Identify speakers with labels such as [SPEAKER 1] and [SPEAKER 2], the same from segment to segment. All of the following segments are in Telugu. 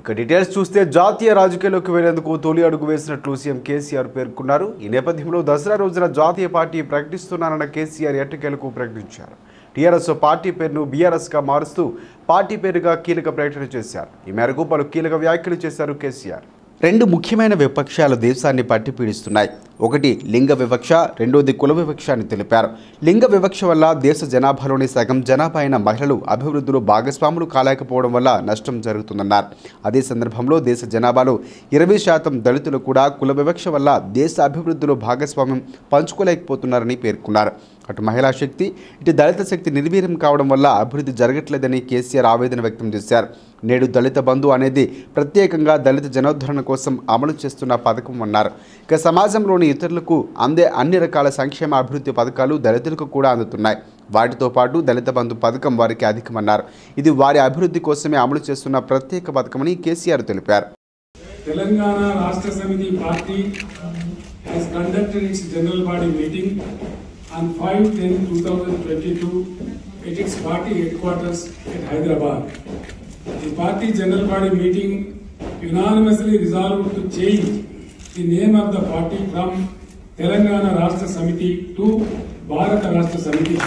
[SPEAKER 1] ఇక డీటెయిల్స్ చూస్తే జాతీయ రాజకీయాల్లోకి వెళ్లేందుకు తొలి అడుగు వేసినట్లు సీఎం కేసీఆర్ పేర్కొన్నారు ఈ నేపథ్యంలో దసరా రోజున జాతీయ పార్టీ ప్రకటిస్తున్నానన్న కేసీఆర్ ఎట్టకేలకు ప్రకటించారు టీఆర్ఎస్ పార్టీ పేరును బీఆర్ఎస్గా మారుస్తూ పార్టీ పేరుగా కీలక ప్రకటన చేశారు ఈ మేరకు పలు కీలక వ్యాఖ్యలు చేశారు కేసీఆర్ రెండు ముఖ్యమైన విపక్షాలు దేశాన్ని పట్టి పీడిస్తున్నాయి ఒకటి లింగ వివక్ష రెండోది కుల వివక్ష అని తెలిపారు లింగ వివక్ష వల్ల దేశ జనాభాలోని సగం జనాభా అయిన మహిళలు అభివృద్ధిలో భాగస్వాములు కాలేకపోవడం వల్ల నష్టం జరుగుతుందన్నారు అదే సందర్భంలో దేశ జనాభాలో ఇరవై శాతం దళితులు కూడా కుల వివక్ష వల్ల దేశ అభివృద్ధిలో భాగస్వామ్యం పంచుకోలేకపోతున్నారని పేర్కొన్నారు అటు మహిళా శక్తి ఇటు దళిత శక్తి నిర్వీర్యం కావడం వల్ల అభివృద్ధి జరగట్లేదని కేసీఆర్ ఆవేదన వ్యక్తం చేశారు నేడు దళిత బంధు అనేది ప్రత్యేకంగా దళిత జనోద్ధరణ కోసం అమలు చేస్తున్న పథకం అన్నారు ఇక సమాజంలోని ఇతరులకు అందే అన్ని రకాల సంక్షేమ అభివృద్ధి పథకాలు దళితులకు కూడా అందుతున్నాయి వాటితో పాటు దళిత బంధు పథకం వారికి అధికమన్నారు ఇది వారి అభివృద్ధి కోసమే అమలు చేస్తున్న ప్రత్యేక పథకమని కేసీఆర్ తెలిపారు
[SPEAKER 2] Telangana Rashtra Samithi party has conducted its general body meeting on 5-10-2022 at its party headquarters at Hyderabad. The party general body meeting unanimously resolved to change the name of the party from Telangana Rashtra Samiti to Bharata Rashtra Samiti.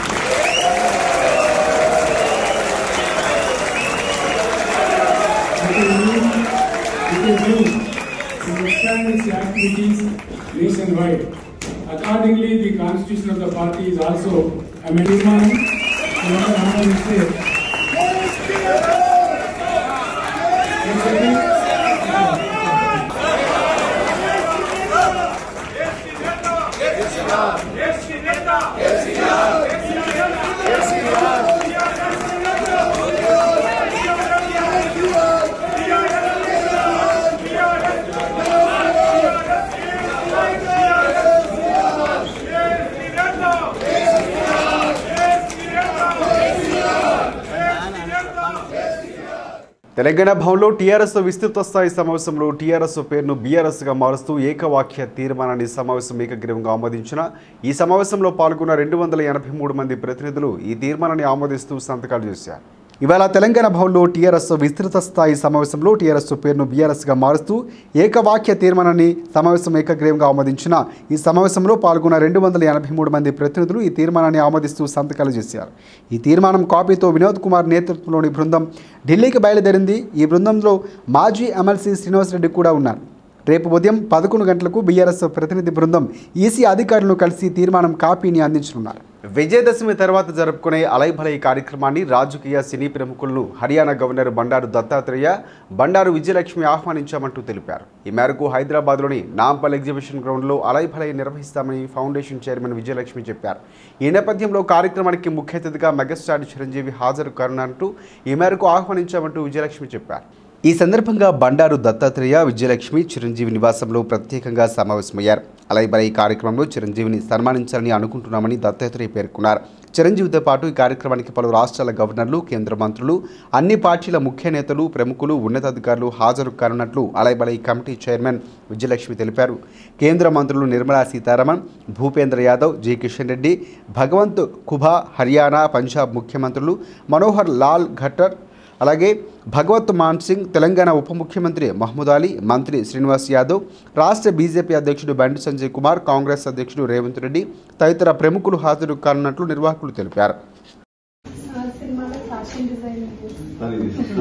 [SPEAKER 2] It is used, it is used to expand its activities nationwide. Accordingly, the constitution of the party is also amended. Your Honor, Mr.
[SPEAKER 1] Telangana భవన్లో టీఆర్ఎస్ విస్తృత స్థాయి సమావేశంలో టీఆర్ఎస్ పేరును బీఆర్ఎస్గా మారుస్తూ ఏకవాక్య తీర్మానాన్ని సమావేశం ఏకగ్రీవంగా ఆమోదించిన ఈ సమావేశంలో పాల్గొన్న రెండు వందల ఎనభై మూడు మంది ప్రతినిధులు ఈ తీర్మానాన్ని ఆమోదిస్తూ సంతకాలు చేశారు ఇవాళ తెలంగాణ భవన్లో టీఆర్ఎస్ విస్తృత స్థాయి సమావేశంలో టీఆర్ఎస్ పేరును బీఆర్ఎస్గా మారుస్తూ ఏకవాక్య తీర్మానాన్ని సమావేశం ఏకగ్రీవంగా ఆమోదించిన ఈ సమావేశంలో పాల్గొన్న రెండు వందల ఎనభై మూడు మంది ప్రతినిధులు ఈ తీర్మానాన్ని ఆమోదిస్తూ సంతకాలు చేశారు ఈ తీర్మానం కాపీతో వినోద్ కుమార్ నేతృత్వంలోని బృందం ఢిల్లీకి బయలుదేరింది ఈ బృందంలో మాజీ ఎమ్మెల్సీ శ్రీనివాసరెడ్డి కూడా ఉన్నారు రేపు ఉదయం పదకొండు గంటలకు బీఆర్ఎస్ ప్రతినిధి బృందం ఈసీ అధికారులను కలిసి తీర్మానం కాపీని అందించనున్నారు విజయదశమి తర్వాత జరుపుకునే అలైభలై కార్యక్రమాన్ని రాజకీయ సినీ ప్రముఖులను హర్యానా గవర్నర్ బండారు దత్తాత్రేయ బండారు విజయలక్ష్మి ఆహ్వానించామంటూ తెలిపారు ఈ మేరకు హైదరాబాద్లోని నాంపల్ ఎగ్జిబిషన్ గ్రౌండ్లో అలైభలై నిర్వహిస్తామని ఫౌండేషన్ చైర్మన్ విజయలక్ష్మి చెప్పారు ఈ నేపథ్యంలో కార్యక్రమానికి ముఖ్య అతిథిగా మెగాస్టార్ చిరంజీవి హాజరు కానున్నట్టు ఈ మేరకు ఆహ్వానించామంటూ విజయలక్ష్మి చెప్పారు ఈ సందర్భంగా బండారు దత్తాత్రేయ విజయలక్ష్మి చిరంజీవి నివాసంలో ప్రత్యేకంగా సమావేశమయ్యారు అలాగే ఈ కార్యక్రమంలో చిరంజీవిని సన్మానించాలని అనుకుంటున్నామని దత్తాత్రేయ పేర్కొన్నారు చిరంజీవితో పాటు ఈ కార్యక్రమానికి పలు రాష్ట్రాల గవర్నర్లు కేంద్ర మంత్రులు అన్ని పార్టీల ముఖ్య నేతలు ప్రముఖులు ఉన్నతాధికారులు హాజరు కానున్నట్లు అలాగే కమిటీ చైర్మన్ విజయలక్ష్మి తెలిపారు కేంద్ర మంత్రులు నిర్మలా సీతారామన్ భూపేంద్ర యాదవ్ జి కిషన్ రెడ్డి భగవంత్ కుభా హర్యానా పంజాబ్ ముఖ్యమంత్రులు మనోహర్ లాల్ ఘట్టర్ అలాగే భగవత్ మాన్ సింగ్ తెలంగాణ ఉప ముఖ్యమంత్రి మహమూద్ అలీ మంత్రి శ్రీనివాస్ యాదవ్ రాష్ట్ర బీజేపీ అధ్యక్షుడు బండి సంజయ్ కుమార్ కాంగ్రెస్ అధ్యక్షుడు రేవంత్ రెడ్డి తదితర ప్రముఖులు హాజరు కానున్నట్లు నిర్వాహకులు తెలిపారు
[SPEAKER 3] సార్ సినిమాలో ఫ్యాషన్ డిజైనర్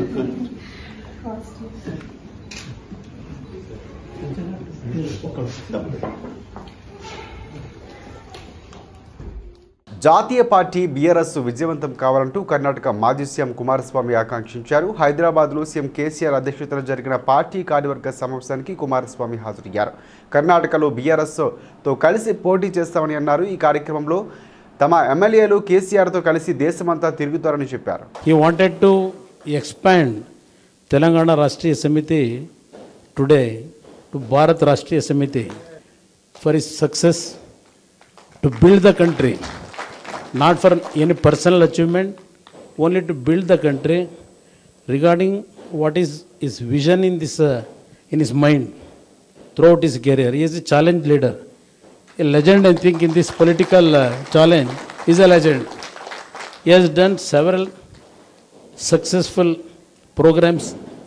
[SPEAKER 3] కాస్ట్యూమ్
[SPEAKER 1] జాతీయ పార్టీ బీఆర్ఎస్ విజయవంతం కావాలంటూ కర్ణాటక మాజీ సీఎం కుమారస్వామి ఆకాంక్షించారు హైదరాబాద్లో సీఎం కేసీఆర్ అధ్యక్షతన జరిగిన పార్టీ కార్యవర్గ సమావేశానికి కుమారస్వామి హాజరయ్యారు కర్ణాటకలో బీఆర్ఎస్తో కలిసి పోటీ చేస్తామని అన్నారు ఈ కార్యక్రమంలో తమ ఎమ్మెల్యేలు కేసీఆర్తో కలిసి దేశమంతా తిరుగుతారని చెప్పారు
[SPEAKER 4] He wanted to expand Telangana Rashtriya Samiti today to Bharat Rashtriya Samiti for his success to build the country, not for any personal achievement, only to build the country regarding what is his vision in this uh, in his mind throughout his career. He is a challenge leader, a legend. I think in this political uh, challenge, he is a legend. He has done several successful programs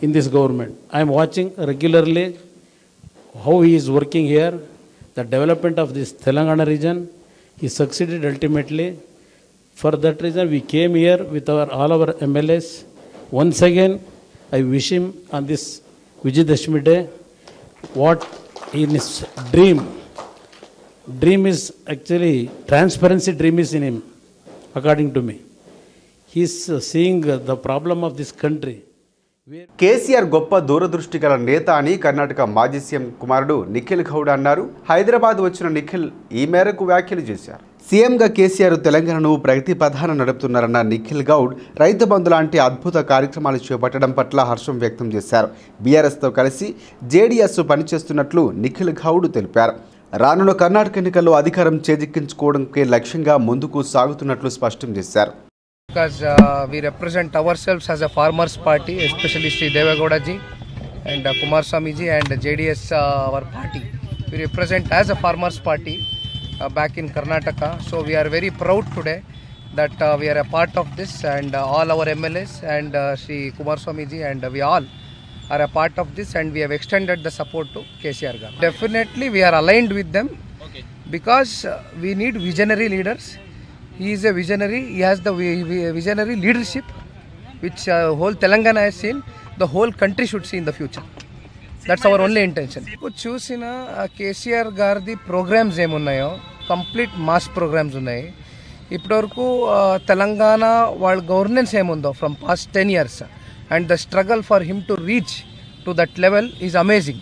[SPEAKER 4] in this government. I am watching regularly how he is working here, the development of this Telangana region. He succeeded ultimately. For that reason, we came here with our all our MLAs. Once again, I wish him on this Vijayadashmi day what in his dream. Dream is actually transparency. Dream is in him, according to me. He is uh, seeing uh, the problem of this country. Where
[SPEAKER 1] KCR గొప్ప దూరదృష్టి గల నేత అని కర్ణాటక మాజీ సీఎం కుమారుడు నిఖిల్ గౌడ్ అన్నారు హైదరాబాద్ వచ్చిన నిఖిల్ ఈ మేరకు వ్యాఖ్యలు చేశారు సీఎంగా కేసీఆర్ తెలంగాణను ప్రగతి ప్రధాన నడుపుతున్నారన్న నిఖిల్ గౌడ్ రైతు బంధు లాంటి అద్భుత కార్యక్రమాలు చేపట్టడం పట్ల హర్షం వ్యక్తం చేశారు బీఆర్ఎస్తో కలిసి జేడీఎస్ పనిచేస్తున్నట్లు నిఖిల్ గౌడ్ తెలిపారు రానున్న కర్ణాటక ఎన్నికల్లో అధికారం చేజిక్కించుకోవడంకే లక్ష్యంగా ముందుకు సాగుతున్నట్లు స్పష్టం చేశారు
[SPEAKER 5] because uh, we represent ourselves as a farmers party, especially Sri Devagowda ji and uh, Kumar Swami ji and JDS, uh, our party. We represent as a farmers party uh, back in Karnataka. So we are very proud today that uh, we are a part of this and uh, all our MLAs and uh, Sri Kumar Swami ji and uh, we all are a part of this and we have extended the support to KCR Garu. Definitely we are aligned with them because uh, we need visionary leaders. He is a visionary. He has the vi- vi- visionary leadership, which uh, whole Telangana has seen. The whole country should see in the future. That's our only intention ఇప్పుడు చూసిన కేసీఆర్ గారిది ప్రోగ్రామ్స్ ఏమున్నాయో కంప్లీట్ మాస్ ప్రోగ్రామ్స్ ఉన్నాయి ఇప్పటివరకు ఆ, తెలంగాణ వాళ్ళ గవర్నెన్స్ ఏముందో from past ten years and the struggle for him to reach to that level is amazing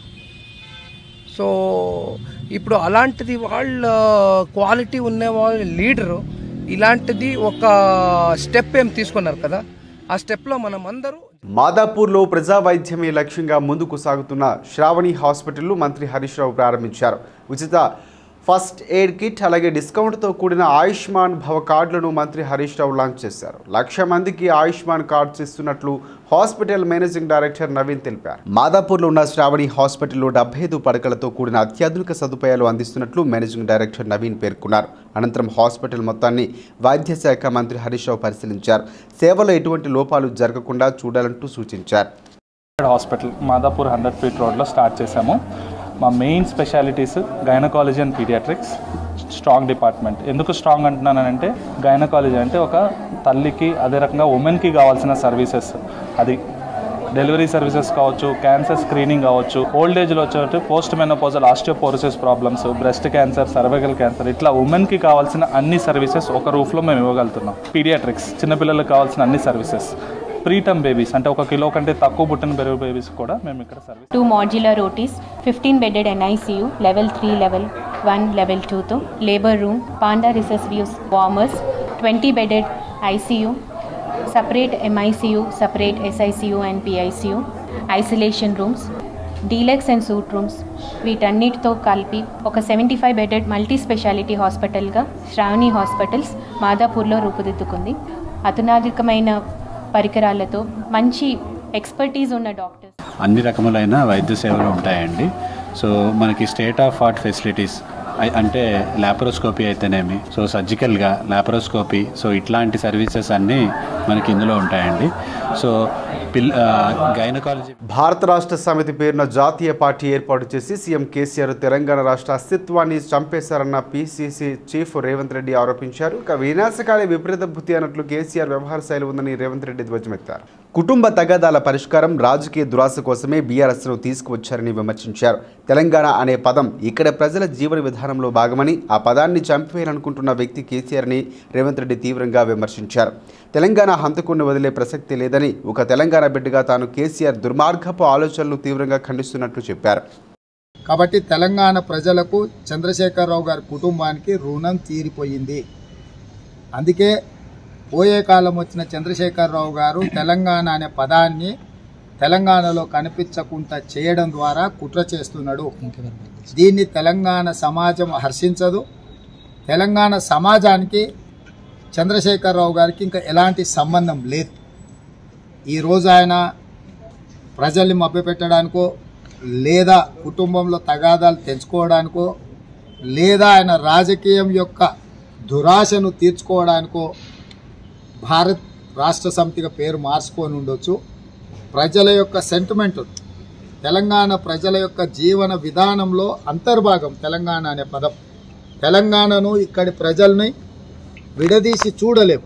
[SPEAKER 5] so ఇప్పుడు అలాంటిది వాళ్ళ క్వాలిటీ ఉన్న వాళ్ళ లీడరు ఇలాంటిది ఒక స్టెప్ ఏం తీసుకున్నారు కదా ఆ స్టెప్లో మనం అందరూ
[SPEAKER 1] మాదాపూర్లో ప్రజా వైద్యమే లక్ష్యంగా ముందుకు సాగుతున్న శ్రావణి హాస్పిటల్ను మంత్రి హరీష్ రావు ప్రారంభించారు ఉచిత ఫస్ట్ ఎయిడ్ కిట్ అలాగే డిస్కౌంట్తో కూడిన ఆయుష్మాన్ భవ కార్డులను మంత్రి హరీష్ రావు లాంచ్ చేశారు లక్ష మందికి ఆయుష్మాన్ కార్డ్స్ ఇస్తున్నట్లు హాస్పిటల్ మేనేజింగ్ డైరెక్టర్ నవీన్ తెలిపారు మాదాపూర్లో ఉన్న శ్రావణి హాస్పిటల్లో డెబ్బై ఐదు పడకలతో కూడిన అత్యాధునిక సదుపాయాలు అందిస్తున్నట్లు మేనేజింగ్ డైరెక్టర్ నవీన్ పేర్కొన్నారు అనంతరం హాస్పిటల్ మొత్తాన్ని వైద్య శాఖ మంత్రి హరీష్ రావు పరిశీలించారు సేవలో ఎటువంటి లోపాలు జరగకుండా చూడాలంటూ సూచించారు
[SPEAKER 6] హాస్పిటల్ మాదాపూర్ హండ్రెడ్ ఫీట్ రోడ్లో స్టార్ట్ చేశాము మా main specialities gynaecology and paediatrics strong department ఎందుకు స్ట్రాంగ్ అంటున్నానంటే గైనకాలజీ అంటే ఒక తల్లికి అదే రకంగా ఉమెన్కి కావాల్సిన సర్వీసెస్ అది డెలివరీ సర్వీసెస్ కావచ్చు క్యాన్సర్ స్క్రీనింగ్ కావచ్చు ఓల్డ్ ఏజ్లో వచ్చేటి post menopausal osteoporosis problems breast cancer cervical cancer ఇట్లా ఉమెన్కి కావాల్సిన అన్ని సర్వీసెస్ ఒక రూఫ్లో మేము ఇవ్వగలుగుతున్నాం పీడియాట్రిక్స్ చిన్నపిల్లలకు కావాల్సిన అన్ని సర్వీసెస్ ప్రీటమ్ బేబీస్ అంటే ఒక కిలో కంటే తక్కువ పుట్టిన బెరువు బేబీస్ కూడా మేము ఇక్కడ service
[SPEAKER 7] two modular OTs, 15 bedded NICU, level 3, level 1, level 2 తో labor room, panda recess views, warmers, 20 bedded ICU, separate MICU, separate SICU and PICU, isolation rooms, deluxe and suite rooms వీటన్నిటితో కలిపి ఒక seventy five bedded multi speciality హాస్పిటల్గా శ్రావణి హాస్పిటల్స్ మాదాపూర్లో రూపుదిద్దుకుంది అధునాధికమైన పరికరాలతో మంచి ఎక్స్పర్టీస్ ఉన్న డాక్టర్స్
[SPEAKER 8] అన్ని రకములైన వైద్య సేవలు ఉంటాయండి సో మనకి స్టేట్ ఆఫ్ ఆర్ట్ ఫెసిలిటీస్ ఐ- అంటే ల్యాపరోస్కోపీ అయితేనేమి సో సర్జికల్గా ల్యాపరోస్కోపీ సో ఇట్లాంటి సర్వీసెస్ అన్నీ మనకి ఇందులో ఉంటాయండి సో పిల్ గైనకాలజీ
[SPEAKER 1] భారత రాష్ట్ర సమితి పేరున జాతీయ పార్టీ ఏర్పాటు చేసి సీఎం కేసీఆర్ తెలంగాణ రాష్ట్ర అస్తిత్వాన్ని చంపేశారన్న పీసీసీ చీఫ్ రేవంత్ రెడ్డి ఆరోపించారు ఇక వినాశకాలే విపరీత బుద్ధి అన్నట్లు కేసీఆర్ వ్యవహార శైలి ఉందని రేవంత్ రెడ్డి ధ్వజమెత్తారు కుటుంబ తగాదాల పరిష్కారం రాజకీయ దురాశ కోసమే బీఆర్ఎస్ను తీసుకువచ్చారని విమర్శించారు తెలంగాణ అనే పదం ఇక్కడ ప్రజల జీవన విధానంలో భాగమని ఆ పదాన్ని చంపివేయాలనుకుంటున్న వ్యక్తి కేసీఆర్ని రేవంత్ రెడ్డి తీవ్రంగా విమర్శించారు తెలంగాణ హంతకుడిని వదిలే ప్రసక్తి లేదని ఒక తెలంగాణ బిడ్డగా తాను కేసీఆర్ దుర్మార్గపు ఆలోచనలు తీవ్రంగా ఖండిస్తున్నట్లు చెప్పారు
[SPEAKER 9] కాబట్టి తెలంగాణ ప్రజలకు చంద్రశేఖరరావు గారి కుటుంబానికి రుణం తీరిపోయింది అందుకే పోయే కాలం వచ్చిన చంద్రశేఖరరావు గారు తెలంగాణ అనే పదాన్ని తెలంగాణలో కనిపించకుండా చేయడం ద్వారా కుట్ర చేస్తున్నాడు దీన్ని తెలంగాణ సమాజం హర్షించదు తెలంగాణ సమాజానికి చంద్రశేఖరరావు గారికి ఇంకా ఎలాంటి సంబంధం లేదు ఈరోజు ఆయన ప్రజల్ని మభ్యపెట్టడానికో లేదా కుటుంబంలో తగాదాలు తెంచుకోవడానికో లేదా ఆయన రాజకీయం యొక్క దురాశను తీర్చుకోవడానికో భారత్ రాష్ట్ర సమితిగా పేరు మార్చుకొని ఉండొచ్చు ప్రజల యొక్క సెంటిమెంట్ తెలంగాణ ప్రజల యొక్క జీవన విధానంలో అంతర్భాగం తెలంగాణ అనే పదం తెలంగాణను ఇక్కడి ప్రజల్ని విడదీసి చూడలేము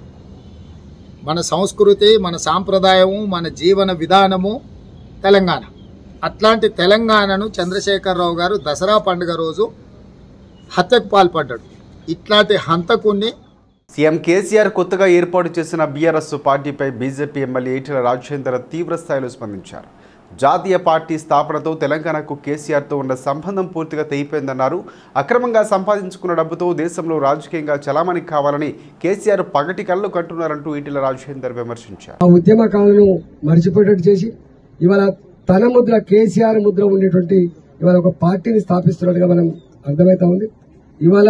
[SPEAKER 9] మన సంస్కృతి మన సాంప్రదాయము మన జీవన విధానము తెలంగాణ అట్లాంటి తెలంగాణను చంద్రశేఖరరావు గారు దసరా పండుగ రోజు హత్యకు పాల్పడ్డాడు ఇట్లాంటి హంతకుణ్ణి
[SPEAKER 1] సీఎం కేసీఆర్ కొత్తగా ఏర్పాటు చేసిన బీఆర్ఎస్ పార్టీపై బీజేపీ ఎమ్మెల్యే ఈటెల రాజేందర్ తీవ్ర స్థాయిలో స్పందించారు జాతీయ పార్టీ స్థాపనతో తెలంగాణకు కేసీఆర్తో ఉన్న సంబంధం పూర్తిగా తెగిపోయిందన్నారు అక్రమంగా సంపాదించుకున్న డబ్బుతో దేశంలో రాజకీయంగా చలామణి కావాలని కేసీఆర్ పగటి కళ్ళు కంటున్నారంటూ ఈటెల రాజేందర్ విమర్శించారు
[SPEAKER 10] ఆ ఉద్యమకాలను మర్చిపోయేటట్టు చేసి ఇవాళ తన ముద్ర కేసీఆర్ ముద్ర ఉండేటువంటి ఇవాళ ఒక పార్టీని స్థాపిస్తున్నట్టుగా మనం అర్థమవుతా ఉంది ఇవాళ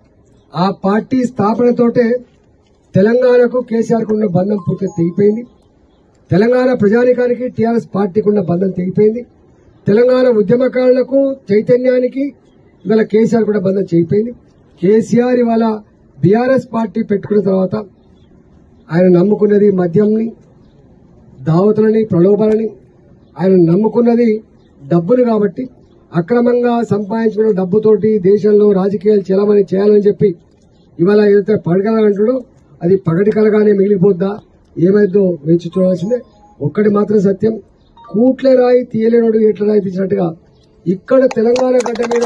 [SPEAKER 10] ఆ పార్టీ స్థాపనతోటే తెలంగాణకు కేసీఆర్ ఉన్న బంధం పూర్తిగా తెగిపోయింది తెలంగాణ ప్రజానికానికి టీఆర్ఎస్ పార్టీకి ఉన్న బంధం తెగిపోయింది తెలంగాణ ఉద్యమకారులకు చైతన్యానికి ఇవాళ కేసీఆర్ కూడా బంధం చేయిపోయింది కేసీఆర్ ఇవాళ బీఆర్ఎస్ పార్టీ పెట్టుకున్న తర్వాత ఆయన నమ్ముకున్నది మద్యంని దావతులని ప్రలోభాలని ఆయన నమ్ముకున్నది డబ్బులు కాబట్టి అక్రమంగా సంపాదించుకున్న డబ్బుతోటి దేశంలో రాజకీయాలు చేయాలని చేయాలని చెప్పి ఇవాళ ఏదైతే పడగల అంటాడో అది పగటి కలగానే మిగిలిపోద్దా ఏమైందో వేచి చూడాల్సిందే ఒక్కటి మాత్రం సత్యం కూట్లే రాయి తీయలేనోడు ఎట్ల రాయి తీసినట్టుగా ఇక్కడ తెలంగాణ గడ్డ మీద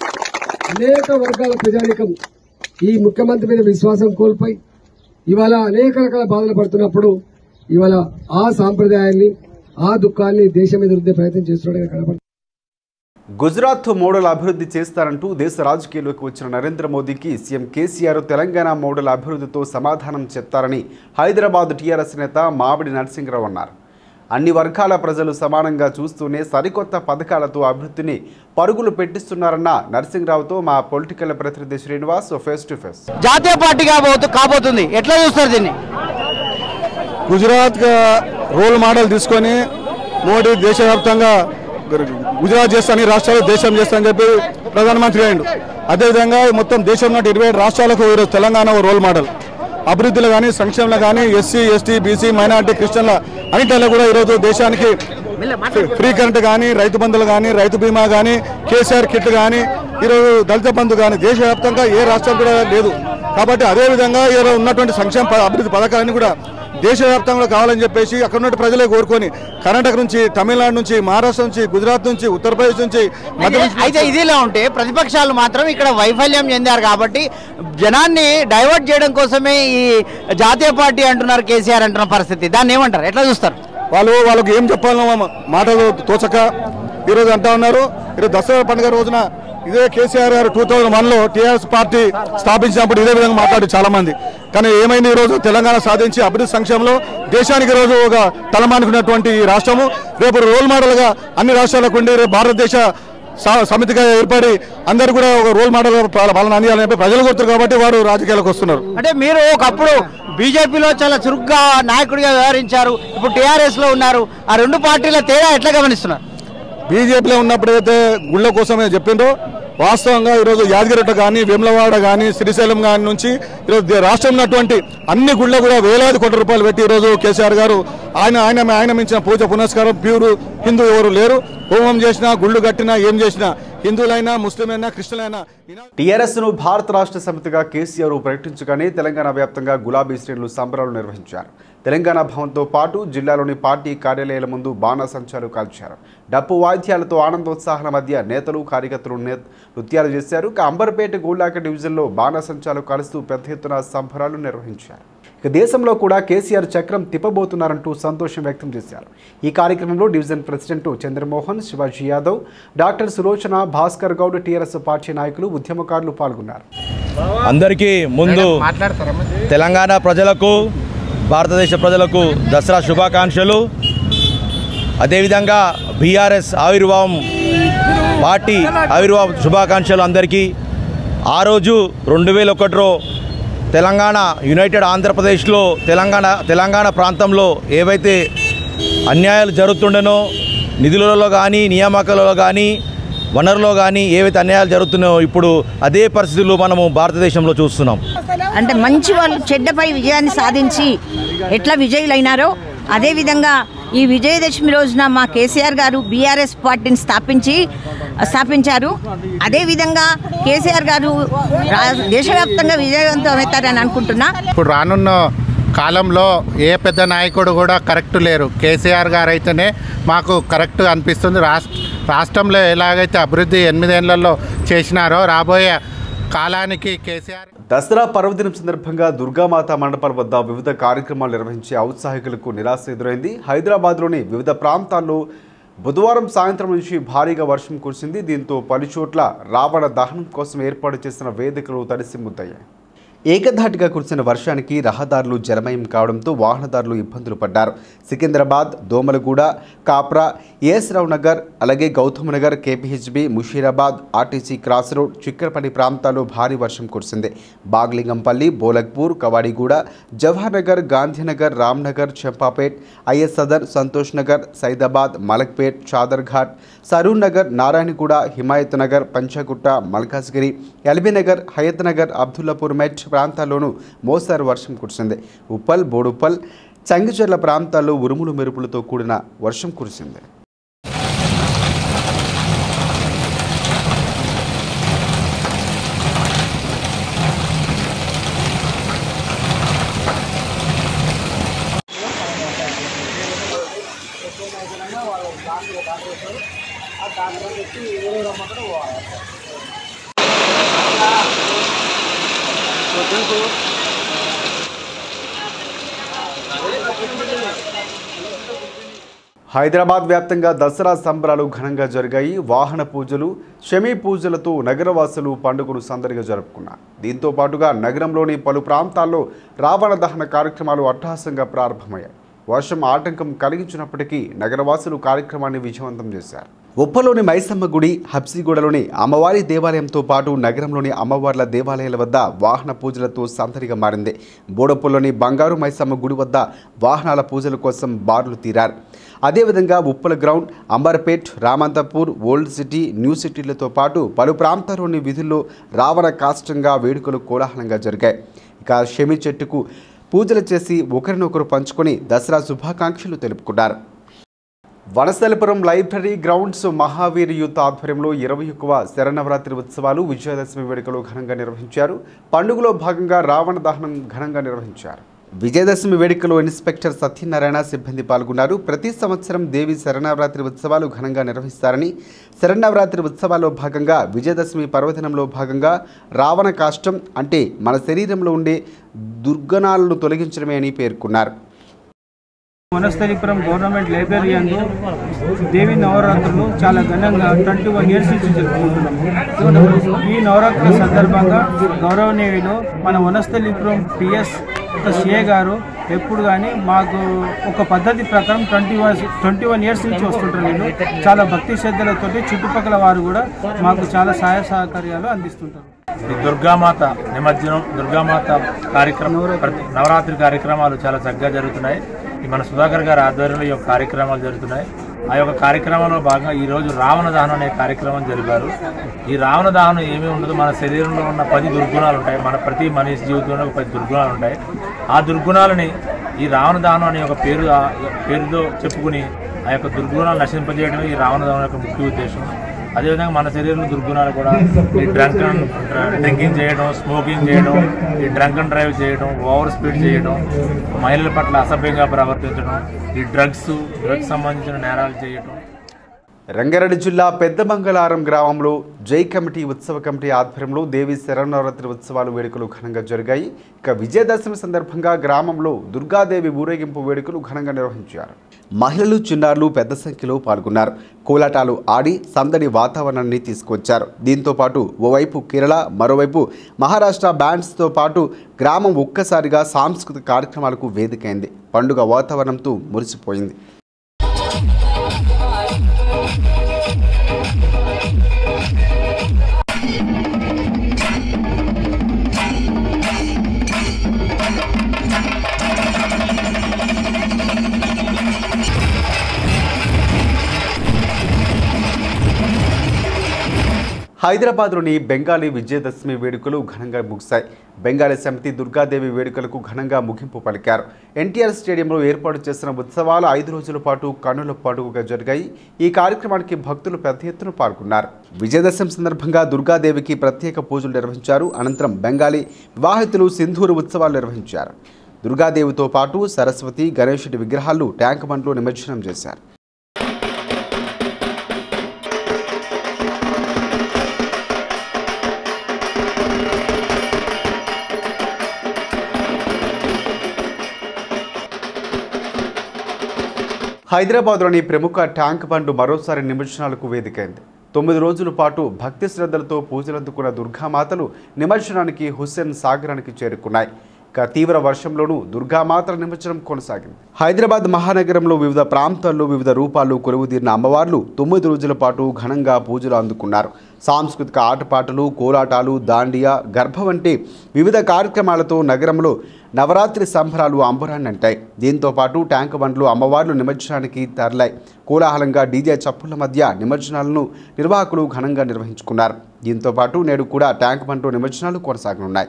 [SPEAKER 10] అనేక వర్గాల ప్రజానికం ఈ ముఖ్యమంత్రి మీద విశ్వాసం కోల్పోయి ఇవాళ అనేక రకాల బాధలు పడుతున్నప్పుడు ఇవాళ ఆ సాంప్రదాయాన్ని ఆ దుఃఖాన్ని దేశం మీద రుద్దే ప్రయత్నం చేస్తున్నాడు కనపడుతుంది
[SPEAKER 1] గుజరాత్ మోడల్ అభివృద్ధి చేస్తారంటూ దేశ రాజకీయాల్లోకి వచ్చిన నరేంద్ర మోదీకి సీఎం కేసీఆర్ తెలంగాణ మోడల్ అభివృద్ధితో సమాధానం చెప్తారని హైదరాబాద్ టీఆర్ఎస్ నేత మామిడి నరసింహరావు అన్నారు అన్ని వర్గాల ప్రజలు సమానంగా చూస్తూనే సరికొత్త పథకాలతో అభివృద్ధిని పరుగులు పెట్టిస్తున్నారన్న నరసింహరావుతో మా పొలిటికల్ ప్రతినిధి శ్రీనివాస్ ఫేస్ టు ఫేస్
[SPEAKER 11] జాతీయ పార్టీ కాబోతు కాబోతుంది ఎట్లా చూస్తారు దీన్ని
[SPEAKER 12] గుజరాత్ రోల్ మోడల్ తీసుకొని మోడీ దేశవ్యాప్తంగా గుజరాత్ చేస్తాను రాష్ట్రాలు దేశం చేస్తా అని చెప్పి ప్రధానమంత్రి అయిండు అదేవిధంగా మొత్తం దేశంలో ఇరవై ఏడు రాష్ట్రాలకు ఈరోజు తెలంగాణ ఓ రోల్ మోడల్ అభివృద్ధిలో కానీ సంక్షేమంలో కానీ ఎస్సీ ఎస్టీ బీసీ మైనార్టీ క్రిస్టియన్ల అన్నింటిలో కూడా ఈరోజు దేశానికి ఫ్రీ కరెంట్ కానీ రైతు బంధులు కానీ రైతు బీమా కానీ కేసీఆర్ కిట్ కానీ ఈరోజు దళిత బంధు కానీ దేశవ్యాప్తంగా ఏ రాష్ట్రం కూడా లేదు కాబట్టి అదేవిధంగా ఈరోజు ఉన్నటువంటి సంక్షేమ ప- అభివృద్ధి పథకాలన్నీ కూడా దేశవ్యాప్తంగా కావాలని చెప్పేసి అక్కడ ఉన్న ప్రజలే కోరుకొని కర్ణాటక నుంచి తమిళనాడు నుంచి మహారాష్ట్ర నుంచి గుజరాత్ నుంచి ఉత్తరప్రదేశ్ నుంచి మధ్యప్రదేశ్
[SPEAKER 11] అయితే ఇదిలా ఉంటే ప్రతిపక్షాలు మాత్రం ఇక్కడ వైఫల్యం చెందారు కాబట్టి జనాన్ని డైవర్ట్ చేయడం కోసమే ఈ జాతీయ పార్టీ అంటున్నారు కేసీఆర్ అంటున్న పరిస్థితి దాన్ని ఏమంటారు ఎట్లా చూస్తారు
[SPEAKER 12] వాళ్ళు వాళ్ళకి ఏం చెప్పాలో మా- మాటలు తోచక ఈరోజు అంటా ఉన్నారు ఈరోజు దసరా పండుగ రోజున ఇదే కేసీఆర్ గారు టూ థౌజండ్ వన్లో టీఆర్ఎస్ పార్టీ స్థాపించినప్పుడు ఇదే విధంగా మాట్లాడి చాలా మంది కానీ ఏమైంది ఈ రోజు తెలంగాణ సాధించి అభివృద్ధి సంక్షేమంలో దేశానికి ఈ రోజు ఒక తలమానుకున్నటువంటి ఈ రాష్ట్రము రేపు రోల్ మోడల్గా అన్ని రాష్ట్రాలకు ఉండి రేపు భారతదేశ స- సమితిగా ఏర్పడి అందరూ కూడా ఒక రోల్ మోడల్ పాలన అందియాలని చెప్పి ప్రజలు కోరుతారు కాబట్టి వారు రాజకీయాలకు వస్తున్నారు
[SPEAKER 11] అంటే మీరు ఒకప్పుడు బీజేపీలో చాలా చురుగ్గా నాయకుడిగా వ్యవహరించారు ఇప్పుడు టీఆర్ఎస్ లో ఉన్నారు ఆ రెండు పార్టీల తేడా ఎట్లా గమనిస్తున్నారు
[SPEAKER 12] బీజేపీలో ఉన్నప్పుడు ఏదైతే గుళ్ళ కోసమే చెప్పిండ్రో వాస్తవంగా ఈరోజు యాదగిరిట కానీ వేములవాడ కానీ శ్రీశైలం కానీ నుంచి ఈరోజు దే- రాష్ట్రంలో ఉన్నటువంటి అన్ని గుళ్ళ కూడా వేలాది కోట్ల రూపాయలు పెట్టి ఈరోజు కేసీఆర్ గారు ఆయన ఆయన ఆయన మించిన పూజ పునస్కారం ప్యూరు హిందూ ఎవరు లేరు హోమం చేసినా గుళ్ళు కట్టినా ఏం చేసినా హిందువులైనా ముస్లింలైనా క్రిస్టియన్లైనా
[SPEAKER 1] టీఆర్ఎస్ ను భారత రాష్ట్ర సమితిగా కేసీఆర్ ప్రకటించగానే తెలంగాణ వ్యాప్తంగా గులాబీ శ్రేణులు సంబరాలు నిర్వహించారు తెలంగాణ భవన్తో పాటు జిల్లాలోని పార్టీ కార్యాలయాల ముందు బాణాసంచాలు కాల్చారు డప్పు వాయిద్యాలతో ఆనందోత్సాహాల మధ్య నేతలు కార్యకర్తలు నే- నృత్యాలు చేశారు ఇక అంబర్పేట గోల్లాక డివిజన్లో బాణాసంచాలు కాలుస్తూ పెద్ద ఎత్తున సంబరాలు నిర్వహించారు ఇక దేశంలో కూడా కేసీఆర్ చక్రం తిప్పబోతున్నారంటూ సంతోషం వ్యక్తం చేశారు ఈ కార్యక్రమంలో division president Chandramohan Shivaji Yadav doctor Sulochana Bhaskar Goud TRS party నాయకులు ఉద్యమకారులు పాల్గొన్నారు
[SPEAKER 13] అందరికీ ముందు తెలంగాణ ప్రజలకు భారతదేశ ప్రజలకు దసరా శుభాకాంక్షలు అదేవిధంగా బీఆర్ఎస్ ఆవిర్భావం పార్టీ ఆవిర్భావ శుభాకాంక్షలు అందరికీ ఆ రోజు రెండు వేల ఒకటిలో తెలంగాణ యునైటెడ్ ఆంధ్రప్రదేశ్లో తెలంగాణ తెలంగాణ ప్రాంతంలో ఏవైతే అన్యాయాలు జరుగుతుండనో నిధులలో కానీ నియామకాలలో కానీ వనరులో కానీ ఏవైతే అన్యాయాలు జరుగుతున్నాయో ఇప్పుడు అదే పరిస్థితులు మనము భారతదేశంలో చూస్తున్నాం
[SPEAKER 14] అంటే మంచి వాళ్ళు చెడ్డపై విజయాన్ని సాధించి ఎట్లా విజయులైనారో అదేవిధంగా ఈ విజయదశమి రోజున మా కేసీఆర్ గారు బీఆర్ఎస్ పార్టీని స్థాపించి స్థాపించారు అదేవిధంగా కేసీఆర్ గారు రా- దేశవ్యాప్తంగా విజయవంతం అవుతారని అనుకుంటున్నా
[SPEAKER 15] ఇప్పుడు రానున్న కాలంలో ఏ పెద్ద నాయకుడు కూడా కరెక్ట్ లేరు కేసీఆర్ గారు అయితేనే మాకు కరెక్ట్ అనిపిస్తుంది రాష్ట్ర రాష్ట్రంలో ఎలాగైతే అభివృద్ధి ఎనిమిదేళ్లలో చేసినారో రాబోయే కాలానికి కేసీఆర్
[SPEAKER 1] దసరా పర్వదినం సందర్భంగా దుర్గామాత మండపాల వద్ద వివిధ కార్యక్రమాలు నిర్వహించే ఔత్సాహికులకు నిరాశ ఎదురైంది హైదరాబాద్లోని వివిధ ప్రాంతాల్లో బుధవారం సాయంత్రం నుంచి భారీగా వర్షం కురిసింది దీంతో పలుచోట్ల రావణ దహనం కోసం ఏర్పాటు చేసిన వేదికలు తడిసి ముద్దయ్యాయి ఏకధాటిగా కురిసిన వర్షానికి రహదారులు జలమయం కావడంతో వాహనదారులు ఇబ్బందులు పడ్డారు సికింద్రాబాద్ దోమలగూడ కాప్రా ఏఎస్ రావు నగర్ అలాగే గౌతమ్ నగర్ కేపీహెచ్బి ముషీరాబాద్ ఆర్టీసీ క్రాస్ రోడ్ చిక్కరపల్లి ప్రాంతాల్లో భారీ వర్షం కురిసింది బాగ్లింగంపల్లి బోలక్పూర్ కవాడిగూడ జవహర్ నగర్ గాంధీనగర్ రామ్నగర్ చంపాపేట్ ఐఎస్ సదర్ సంతోష్ నగర్ సైదాబాద్ మలక్పేట్ చాదర్ఘాట్ సరూర్ నగర్ నారాయణగూడ హిమాయత్ నగర్ పంచగుట్ట మల్కాజ్గిరి ఎల్బీ నగర్ హయత్ నగర్ అబ్దుల్లాపూర్ మెట్ ప్రాంతాల్లోనూ మోస్తారు వర్షం కురిసింది ఉప్పల్ బోడుప్పల్ చంగిచెర్ల ప్రాంతాల్లో ఉరుములు మెరుపులతో కూడిన వర్షం కురిసింది హైదరాబాద్ వ్యాప్తంగా దసరా సంబరాలు ఘనంగా జరిగాయి వాహన పూజలు షమీ పూజలతో నగరవాసులు పండుగను సందడిగా జరుపుకున్నారు దీంతో పాటుగా నగరంలోని పలు ప్రాంతాల్లో రావణ దహన కార్యక్రమాలు అట్టహాసంగా ప్రారంభమయ్యాయి వర్షం ఆటంకం కలిగించినప్పటికీ నగరవాసులు కార్యక్రమాన్ని విజయవంతం చేశారు ఉప్పలోని మైసమ్మ గుడి హబ్సిగూడలోని అమ్మవారి దేవాలయంతో పాటు నగరంలోని అమ్మవార్ల దేవాలయాల వద్ద వాహన పూజలతో సందడిగా మారింది బోడప్పుల్లోని బంగారు మైసమ్మ గుడి వద్ద వాహనాల పూజల కోసం బారులు తీరారు అదేవిధంగా Uppal ground Amberpet Ramanthapur old city new సిటీలతో పాటు పలు ప్రాంతాల్లోని విధుల్లో రావణ కాష్టంగా వేడుకలు కోలాహలంగా జరిగాయి ఇక షమి చెట్టుకు పూజలు చేసి ఒకరినొకరు పంచుకొని దసరా శుభాకాంక్షలు తెలుపుకున్నారు Vanasthalipuram library grounds Mahavir youth ఆధ్వర్యంలో ఇరవై ఒక్కవ శరన్నవరాత్రి ఉత్సవాలు విజయదశమి వేడుకలు ఘనంగా నిర్వహించారు పండుగలో భాగంగా రావణ దహనం ఘనంగా నిర్వహించారు విజయదశమి వేడుకలో ఇన్స్పెక్టర్ సత్యనారాయణ సిబ్బంది పాల్గొన్నారు ప్రతి సంవత్సరం దేవి శరణవరాత్రి ఉత్సవాలు ఘనంగా నిర్వహిస్తారని శరణవరాత్రి ఉత్సవాల్లో భాగంగా విజయదశమి పర్వదినంలో భాగంగా రావణ కాష్టం అంటే మన శరీరంలో ఉండే దుర్గణాలను తొలగించడమే అని పేర్కొన్నారు
[SPEAKER 16] వనస్థలిపురం గవర్నమెంట్ లైబ్రరీ అందు దేవి నవరాత్రులు చాలా ఘనంగా ట్వంటీ వన్ ఇయర్స్ నుంచి జరుపుకుంటున్నాము ఈ నవరాత్రుల సందర్భంగా గౌరవనీయులు మన వనస్థలిపురం పిఎస్ సిఏ గారు ఎప్పుడు కానీ మాకు ఒక పద్ధతి ప్రకారం twenty one twenty one years నుంచి వస్తుంటారు వీళ్ళు చాలా భక్తి శ్రద్ధలతోటి చుట్టుపక్కల వారు కూడా మాకు చాలా సహాయ సహకార్యాలు అందిస్తుంటారు
[SPEAKER 17] ఈ దుర్గామాత నిమజ్జనం దుర్గామాత కార్యక్రమం ప్రతి నవరాత్రి కార్యక్రమాలు చాలా చక్కగా జరుగుతున్నాయి ఈ మన సుధాకర్ గారి ఆధ్వర్యంలో ఈ యొక్క కార్యక్రమాలు జరుగుతున్నాయి ఆ యొక్క కార్యక్రమంలో భాగంగా ఈ రోజు రావణ దహనం అనే కార్యక్రమం జరిపారు ఈ రావణ దహనం ఏమీ ఉండదు మన శరీరంలో ఉన్న పది దుర్గుణాలు ఉంటాయి మన ప్రతి మనిషి జీవితంలో ఒక పది దుర్గుణాలు ఉంటాయి ఆ దుర్గుణాలని ఈ రావణ దహనం అనే ఒక పేరు ఆ పేరుతో చెప్పుకుని ఆ యొక్క దుర్గుణాలు నశింపజేయడమే ఈ రావణ దహనం యొక్క ముఖ్య ఉద్దేశం అదేవిధంగా మన శరీరంలో దుర్గుణాలు కూడా ఈ డ్రంక్ డ్రింకింగ్ చేయడం స్మోకింగ్ చేయడం ఈ డ్రంక్ అండ్ డ్రైవ్ చేయడం ఓవర్ స్పీడ్ చేయడం మహిళల పట్ల అసభ్యంగా ప్రవర్తించడం ఈ డ్రగ్స్ డ్రగ్స్ సంబంధించిన నేరాలు చేయడం
[SPEAKER 1] రంగారెడ్డి జిల్లా పెద్దమంగళారం గ్రామంలో జై కమిటీ ఉత్సవ కమిటీ ఆధ్వర్యంలో దేవి శరణవరాత్రి ఉత్సవాలు వేడుకలు ఘనంగా జరిగాయి ఇక విజయదశమి సందర్భంగా గ్రామంలో దుర్గాదేవి ఊరేగింపు వేడుకలు ఘనంగా నిర్వహించారు మహిళలు చిన్నారులు పెద్ద సంఖ్యలో పాల్గొన్నారు కోలాటాలు ఆడి సందడి వాతావరణాన్ని తీసుకొచ్చారు దీంతో పాటు ఓవైపు కేరళ మరోవైపు మహారాష్ట్ర బ్యాండ్స్తో పాటు గ్రామం ఒక్కసారిగా సాంస్కృతిక కార్యక్రమాలకు వేదికైంది పండుగ వాతావరణంతో మురిసిపోయింది హైదరాబాద్లోని బెంగాలీ విజయదశమి వేడుకలు ఘనంగా ముగిశాయి బెంగాలీ సమితి దుర్గాదేవి వేడుకలకు ఘనంగా ముగింపు పలికారు ఎన్టీఆర్ స్టేడియంలో ఏర్పాటు చేసిన ఉత్సవాలు ఐదు రోజుల పాటు కన్నుల పండుగగా జరిగాయి ఈ కార్యక్రమానికి భక్తులు పెద్ద ఎత్తున పాల్గొన్నారు విజయదశమి సందర్భంగా దుర్గాదేవికి ప్రత్యేక పూజలు నిర్వహించారు అనంతరం బెంగాలీ వివాహితులు సింధూరు ఉత్సవాలు నిర్వహించారు దుర్గాదేవితో పాటు సరస్వతి గణేశుడి విగ్రహాలు ట్యాంక్ బండ్లో నిమజ్జనం చేశారు హైదరాబాద్లోని ప్రముఖ ట్యాంక్ బండ్ మరోసారి నిమజ్జనాలకు వేదికైంది తొమ్మిది రోజుల పాటు భక్తి శ్రద్ధలతో పూజలందుకున్న దుర్గామాతలు నిమజ్జనానికి హుస్సేన్ సాగరానికి చేరుకున్నాయి ఇక తీవ్ర వర్షంలోనూ దుర్గామాతల నిమజ్జనం కొనసాగింది హైదరాబాద్ మహానగరంలో వివిధ ప్రాంతాల్లో వివిధ రూపాల్లో కొలువుదీరిన అమ్మవార్లు తొమ్మిది రోజుల పాటు ఘనంగా పూజలు అందుకున్నారు సాంస్కృతిక ఆటపాటలు కోలాటాలు దాండియా గర్భ వంటి వివిధ కార్యక్రమాలతో నగరంలో నవరాత్రి సంబరాలు అంబరాన్ని అంటాయి దీంతో పాటు ట్యాంక్ బండ్లు అమ్మవార్లు నిమజ్జనానికి తరలాయి కోలాహలంగా డీజే చప్పుల మధ్య నిమజ్జనాలను నిర్వాహకులు ఘనంగా నిర్వహించుకున్నారు దీంతో పాటు నేడు కూడా ట్యాంక్ బండ్లు నిమజ్జనాలు కొనసాగనున్నాయి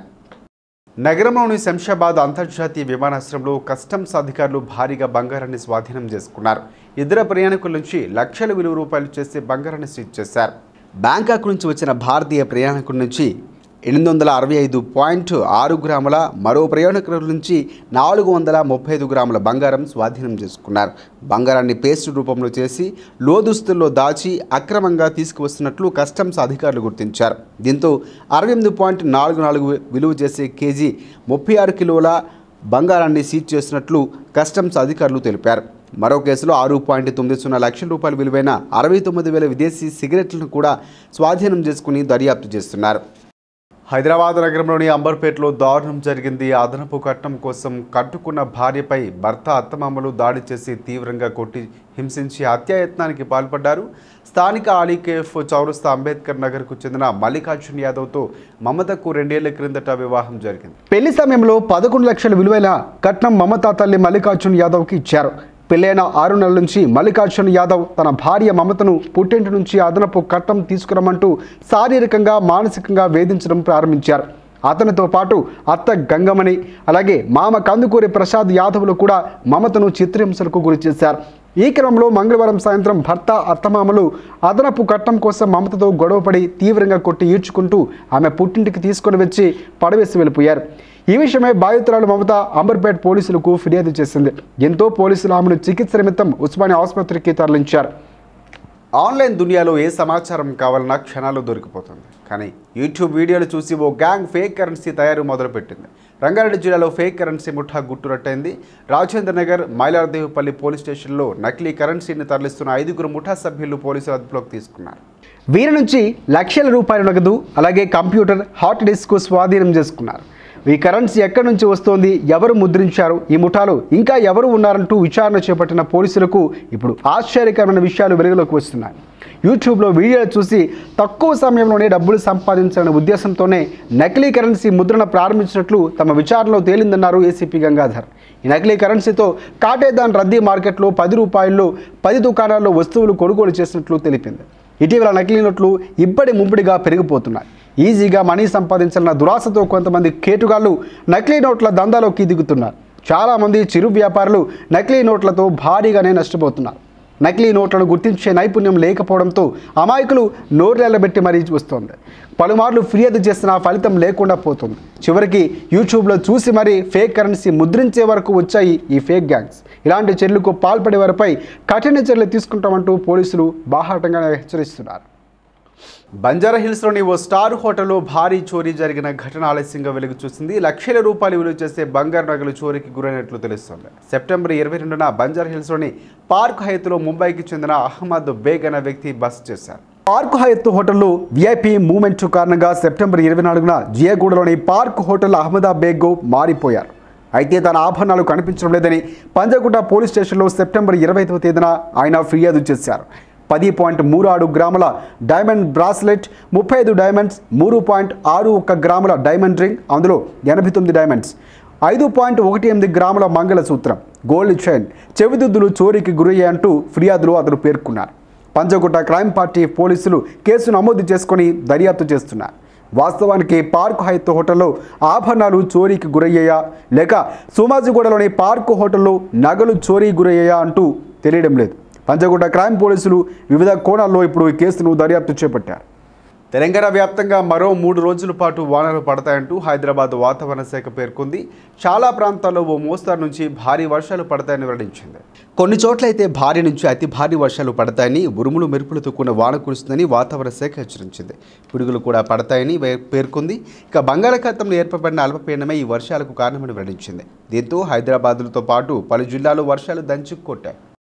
[SPEAKER 1] నగరంలోని శంషాబాద్ అంతర్జాతీయ విమానాశ్రయంలో కస్టమ్స్ అధికారులు భారీగా బంగారాన్ని స్వాధీనం చేసుకున్నారు ఇద్దరు ప్రయాణికుల నుంచి లక్షల విలువ రూపాయలు చేసే బంగారాన్ని సీజ్ చేశారు బ్యాంకాక్ నుంచి వచ్చిన భారతీయ ప్రయాణికుల నుంచి ఎనిమిది వందల అరవై ఐదు పాయింట్ ఆరు గ్రాముల మరో ప్రయాణికుల నుంచి నాలుగు వందల ముప్పై ఐదు గ్రాముల బంగారం స్వాధీనం చేసుకున్నారు బంగారాన్ని పేస్ట్ రూపంలో చేసి లోదుస్తుల్లో దాచి అక్రమంగా తీసుకువస్తున్నట్లు కస్టమ్స్ అధికారులు గుర్తించారు దీంతో అరవై ఎనిమిది పాయింట్ నాలుగు నాలుగు విలువ చేసే కేజీ ముప్పై ఆరు కిలోల బంగారాన్ని సీజ్ చేసినట్లు కస్టమ్స్ అధికారులు తెలిపారు మరో కేసులో ఆరు పాయింట్ తొమ్మిది సున్నా లక్షల రూపాయల విలువైన అరవై తొమ్మిది వేల విదేశీ సిగరెట్లను కూడా స్వాధీనం చేసుకుని దర్యాప్తు చేస్తున్నారు హైదరాబాద్ నగరంలోని అంబర్పేటలో దారుణం జరిగింది అదనపు కట్నం కోసం కట్టుకున్న భార్యపై భర్త అత్తమామలు దాడి చేసి తీవ్రంగా కొట్టి హింసించి హత్యాయత్నానికి పాల్పడ్డారు స్థానిక అలీకేఫ్ చౌరస్తా అంబేద్కర్ నగర్కు చెందిన మల్లికార్జున్ యాదవ్తో మమతకు రెండేళ్ల క్రిందట వివాహం జరిగింది పెళ్లి సమయంలో పదకొండు లక్షల విలువైన కట్నం మమతా తల్లి మల్లికార్జున్ యాదవ్కి ఇచ్చారు పెళ్ళైన ఆరు నెలల నుంచి మల్లికార్జున్ యాదవ్ తన భార్య మమతను పుట్టింటి నుంచి అదనపు కట్టం తీసుకురమంటూ శారీరకంగా మానసికంగా వేధించడం ప్రారంభించారు అతనితో పాటు అత్త గంగమణి అలాగే మామ కందుకూరి ప్రసాద్ యాదవ్లు కూడా మమతను చిత్రహింసలకు గురి చేశారు ఈ క్రమంలో మంగళవారం సాయంత్రం భర్త అత్తమామలు అదనపు కట్టం కోసం మమతతో గొడవపడి తీవ్రంగా కొట్టి ఈడ్చుకుంటూ ఆమె పుట్టింటికి తీసుకొని వచ్చి పడవేసి వెళ్ళిపోయారు ఈ విషయమై బాధితురాలు మమత అంబర్పేట్ పోలీసులకు ఫిర్యాదు చేసింది ఎంతో పోలీసులు ఆమెను చికిత్స నిమిత్తం ఉస్మానియా ఆసుపత్రికి తరలించారు ఆన్లైన్ దునియాలో ఏ సమాచారం కావాలన్నా క్షణాలు దొరికిపోతుంది కానీ యూట్యూబ్ వీడియోలు చూసి ఓ గ్యాంగ్ ఫేక్ కరెన్సీ తయారు మొదలుపెట్టింది రంగారెడ్డి జిల్లాలో ఫేక్ కరెన్సీ ముఠా గుట్టురట్టయింది రాజేంద్ర నగర్ మైలార్దేవిపల్లి పోలీస్ స్టేషన్లో నకిలీ కరెన్సీని తరలిస్తున్న ఐదుగురు ముఠా సభ్యులు పోలీసులు అదుపులోకి తీసుకున్నారు వీరి నుంచి లక్షల రూపాయల నగదు అలాగే కంప్యూటర్ హార్డ్ డిస్క్ స్వాధీనం చేసుకున్నారు ఈ కరెన్సీ ఎక్కడి నుంచి వస్తోంది ఎవరు ముద్రించారు ఈ ముఠాలో ఇంకా ఎవరు ఉన్నారంటూ విచారణ చేపట్టిన పోలీసులకు ఇప్పుడు ఆశ్చర్యకరమైన విషయాలు వెలుగులోకి వస్తున్నాయి యూట్యూబ్లో వీడియోలు చూసి తక్కువ సమయంలోనే డబ్బులు సంపాదించాలనే ఉద్దేశంతోనే నకిలీ కరెన్సీ ముద్రణ ప్రారంభించినట్లు తమ విచారణలో తేలిందన్నారు ఏసీపీ గంగాధర్ ఈ నకిలీ కరెన్సీతో కాటేదాన్ రద్దీ మార్కెట్లో పది రూపాయల్లో పది దుకాణాల్లో వస్తువులు కొనుగోలు చేసినట్లు తెలిపింది ఇటీవల నకిలీ నోట్లు ఇబ్బడి ముబ్బడిగా పెరిగిపోతున్నాయి ఈజీగా మనీ సంపాదించాలన్న దురాశతో కొంతమంది కేటుగాళ్ళు నకిలీ నోట్ల దందాలోకి దిగుతున్నారు చాలామంది చిరు వ్యాపారులు నకిలీ నోట్లతో భారీగానే నష్టపోతున్నారు నకిలీ నోట్లను గుర్తించే నైపుణ్యం లేకపోవడంతో అమాయకులు నోర్లెల్లబెట్టి మరీ వస్తోంది పలుమార్లు ఫిర్యాదు చేసిన ఫలితం లేకుండా పోతుంది చివరికి యూట్యూబ్లో చూసి మరీ ఫేక్ కరెన్సీ ముద్రించే వరకు వచ్చాయి ఈ ఫేక్ గ్యాంగ్స్ ఇలాంటి చర్యలకు పాల్పడే వారిపై కఠిన చర్యలు తీసుకుంటామంటూ పోలీసులు బాహాటంగా హెచ్చరిస్తున్నారు బంజారా హిల్స్లోని ఓ స్టార్ హోటల్లో భారీ చోరీ జరిగిన ఘటన ఆలస్యంగా వెలుగు చూసింది లక్షల రూపాయలు విలువ చేసే బంగారు నగలు చోరీకి గురైనట్లు తెలుస్తోంది సెప్టెంబర్ ఇరవై రెండున బంజారా హిల్స్లోని పార్క్ హయత్లో ముంబైకి చెందిన అహ్మద్ బేగ్ అనే వ్యక్తి బస్ చేశారు పార్క్ హయత్ హోటల్లో విఐపి మూమెంట్ కారణంగా సెప్టెంబర్ ఇరవై నాలుగున జియాగూడలోని పార్క్ హోటల్ అహ్మదా బేగ్ మారిపోయారు అయితే తన ఆభరణాలు కనిపించడం లేదని పంజగుట్ట పోలీస్ స్టేషన్లో సెప్టెంబర్ ఇరవై ఐదవ తేదీన ఆయన ఫిర్యాదు చేశారు పది పాయింట్ మూడు ఆరు గ్రాముల డైమండ్ బ్రాస్లెట్ ముప్పై ఐదు డైమండ్స్ మూడు పాయింట్ ఆరు ఒక్క గ్రాముల డైమండ్ రింగ్ అందులో ఎనభై తొమ్మిది డైమండ్స్ ఐదు పాయింట్ ఒకటి ఎనిమిది గ్రాముల మంగళసూత్రం గోల్డ్ చైన్ చెవిదిద్దులు చోరీకి గురయ్యాయంటూ ఫిర్యాదులో అతను పేర్కొన్నారు పంజగుట్ట క్రైమ్ పార్టీ పోలీసులు కేసు నమోదు చేసుకొని దర్యాప్తు చేస్తున్నారు వాస్తవానికి పార్క్ హైత్ హోటల్లో ఆభరణాలు చోరీకి గురయ్యాయా లేక సోమాజిగూడలోని పార్క్ హోటల్లో నగలు చోరీ గురయ్యాయా అంటూ తెలియడం లేదు పంజగుట్ట క్రైమ్ పోలీసులు వివిధ కోణాల్లో ఇప్పుడు ఈ కేసును దర్యాప్తు చేపట్టారు తెలంగాణ వ్యాప్తంగా మరో మూడు రోజుల పాటు వానలు పడతాయంటూ హైదరాబాద్ వాతావరణ శాఖ పేర్కొంది చాలా ప్రాంతాల్లో ఓ మోస్తారు నుంచి భారీ వర్షాలు పడతాయని వెల్లడించింది కొన్ని చోట్లయితే భారీ నుంచి అతి భారీ వర్షాలు పడతాయని ఉరుములు మెరుపులతో కూడిన వాన కురుస్తుందని వాతావరణ శాఖ హెచ్చరించింది పిడుగులు కూడా పడతాయని వే- పేర్కొంది ఇక బంగాళాఖాతంలో ఏర్పడిన అల్పపీడనమే ఈ వర్షాలకు కారణమని వెల్లడించింది దీంతో హైదరాబాద్లతో పాటు పలు జిల్లాల్లో వర్షాలు దంచుకు కొట్టాయి